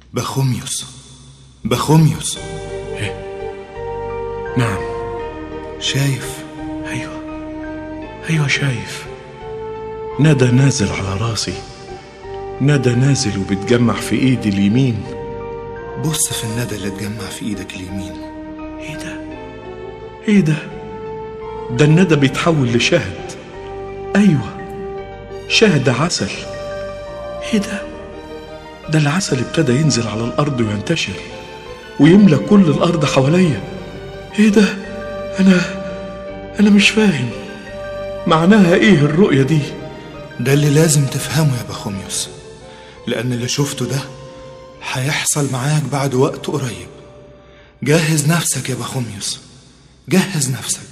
بخوميوس بخوميوس نعم شايف أيوة أيوة شايف ندى نازل على راسي ندى نازل وبتجمع في إيدي اليمين بص في الندى اللي اتجمع في ايدك اليمين إيه ده؟ إيه ده؟ ده الندى بيتحول لشهد أيوة شهد عسل إيه ده؟ ده العسل ابتدى ينزل على الأرض وينتشر ويملى كل الأرض حواليا إيه ده؟ أنا أنا مش فاهم معناها إيه الرؤية دي؟ ده اللي لازم تفهمه يا بخوميوس لأن اللي شفته ده هيحصل معاك بعد وقت قريب جهز نفسك يا بخوميوس جهز نفسك